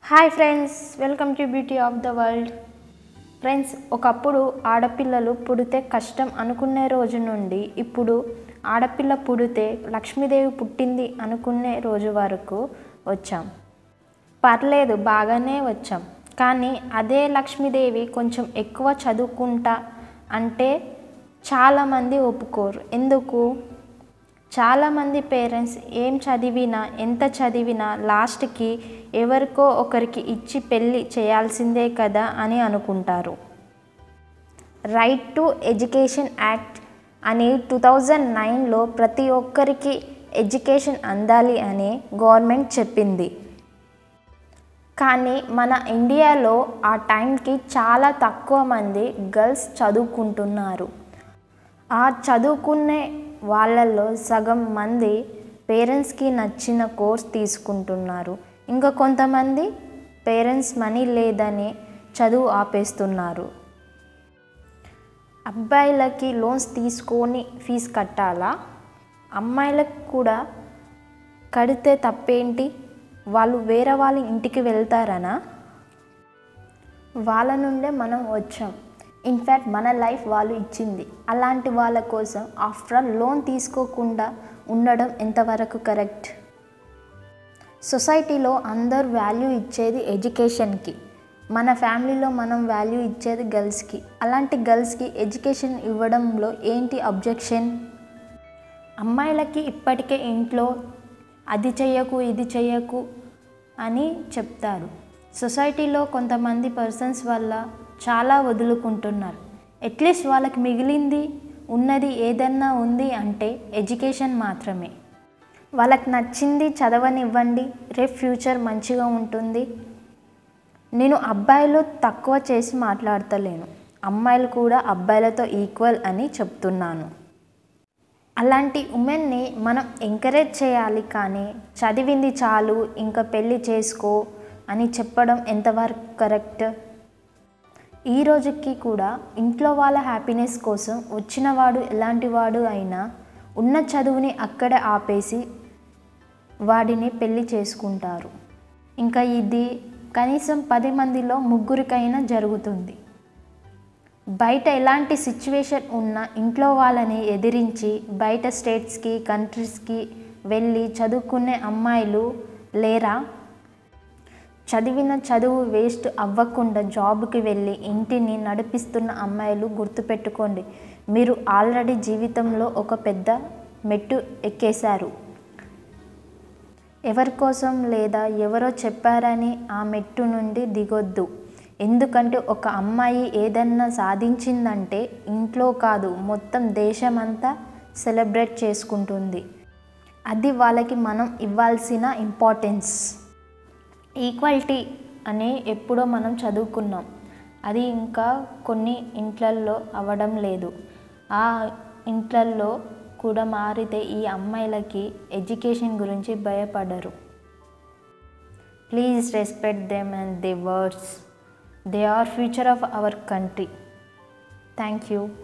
hi friends welcome to beauty of the world friends ఒకప్పుడు ఆడపిల్లలు పుడితే కష్టం అనుకునే రోజు నుండి ఇప్పుడు ఆడపిల్ల పుడితే లక్ష్మీదేవి పుట్టింది అనుకునే రోజు వరకు వచ్చాం పర్లేదు బాగానే వచ్చాం కానీ అదే లక్ష్మీదేవి కొంచెం ఎక్కువ చదువుకుంటా అంటే చాలామంది ఒప్పుకోరు ఎందుకు చాలామంది పేరెంట్స్ ఏం చదివినా ఎంత చదివినా లాస్ట్కి ఎవరికో ఒకరికి ఇచ్చి పెళ్ళి చేయాల్సిందే కదా అని అనుకుంటారు రైట్ టు ఎడ్యుకేషన్ యాక్ట్ అని టూ థౌజండ్ నైన్లో ప్రతి ఒక్కరికి ఎడ్యుకేషన్ అందాలి అని గవర్నమెంట్ చెప్పింది కానీ మన ఇండియాలో ఆ టైంకి చాలా తక్కువ మంది గర్ల్స్ చదువుకుంటున్నారు ఆ చదువుకునే వాళ్ళల్లో సగం మంది పేరెంట్స్కి నచ్చిన కోర్స్ తీసుకుంటున్నారు ఇంకా కొంతమంది పేరెంట్స్ మనీ లేదని చదువు ఆపేస్తున్నారు అబ్బాయిలకి లోన్స్ తీసుకొని ఫీజు కట్టాలా అమ్మాయిలకు కూడా కడితే తప్పేంటి వాళ్ళు వేరే వాళ్ళ ఇంటికి వెళ్తారనా వాళ్ళ నుండే మనం వచ్చాం ఇన్ఫ్యాక్ట్ మన లైఫ్ వాళ్ళు ఇచ్చింది అలాంటి వాళ్ళ కోసం ఆఫ్టర్ ఆల్ లోన్ తీసుకోకుండా ఉండడం ఎంతవరకు కరెక్ట్ సొసైటీలో అందరు వాల్యూ ఇచ్చేది ఎడ్యుకేషన్కి మన ఫ్యామిలీలో మనం వాల్యూ ఇచ్చేది గర్ల్స్కి అలాంటి గర్ల్స్కి ఎడ్యుకేషన్ ఇవ్వడంలో ఏంటి అబ్జెక్షన్ అమ్మాయిలకి ఇప్పటికే ఇంట్లో అది చెయ్యకు ఇది చెయ్యకు అని చెప్తారు సొసైటీలో కొంతమంది పర్సన్స్ వల్ల చాలా వదులుకుంటున్నారు అట్లీస్ట్ వాళ్ళకి మిగిలింది ఉన్నది ఏదన్నా ఉంది అంటే ఎడ్యుకేషన్ మాత్రమే వాళ్ళకి నచ్చింది చదవనివ్వండి రేపు ఫ్యూచర్ మంచిగా ఉంటుంది నేను అబ్బాయిలు తక్కువ చేసి మాట్లాడతలేను అమ్మాయిలు కూడా అబ్బాయిలతో ఈక్వల్ అని చెప్తున్నాను అలాంటి ఉమెన్ని మనం ఎంకరేజ్ చేయాలి కానీ చదివింది చాలు ఇంకా పెళ్ళి చేసుకో అని చెప్పడం ఎంతవరకు కరెక్ట్ ఈ రోజుకి కూడా ఇంట్లో వాళ్ళ హ్యాపీనెస్ కోసం వచ్చినవాడు ఎలాంటి వాడు అయినా ఉన్న చదువుని అక్కడే ఆపేసి వాడిని పెళ్లి చేసుకుంటారు ఇంకా ఇది కనీసం పది మందిలో ముగ్గురికైనా జరుగుతుంది బయట ఎలాంటి సిచ్యువేషన్ ఉన్నా ఇంట్లో వాళ్ళని ఎదిరించి బయట స్టేట్స్కి కంట్రీస్కి వెళ్ళి చదువుకునే అమ్మాయిలు లేరా చదివిన చదువు వేస్ట్ అవ్వకుండా జాబ్కి వెళ్ళి ఇంటిని నడిపిస్తున్న అమ్మాయిలు గుర్తుపెట్టుకోండి మీరు ఆల్రెడీ జీవితంలో ఒక పెద్ద మెట్టు ఎక్కేశారు ఎవరి కోసం లేదా ఎవరో చెప్పారని ఆ మెట్టు నుండి దిగొద్దు ఎందుకంటే ఒక అమ్మాయి ఏదన్నా సాధించిందంటే ఇంట్లో కాదు మొత్తం దేశమంతా సెలబ్రేట్ చేసుకుంటుంది అది వాళ్ళకి మనం ఇవ్వాల్సిన ఇంపార్టెన్స్ ఈక్వాలిటీ అని ఎప్పుడో మనం చదువుకున్నాం అది ఇంకా కొన్ని ఇంట్లల్లో అవ్వడం లేదు ఆ ఇంట్లల్లో కూడా మారితే ఈ అమ్మాయిలకి ఎడ్యుకేషన్ గురించి భయపడరు please respect them and the words they are future of our country thank you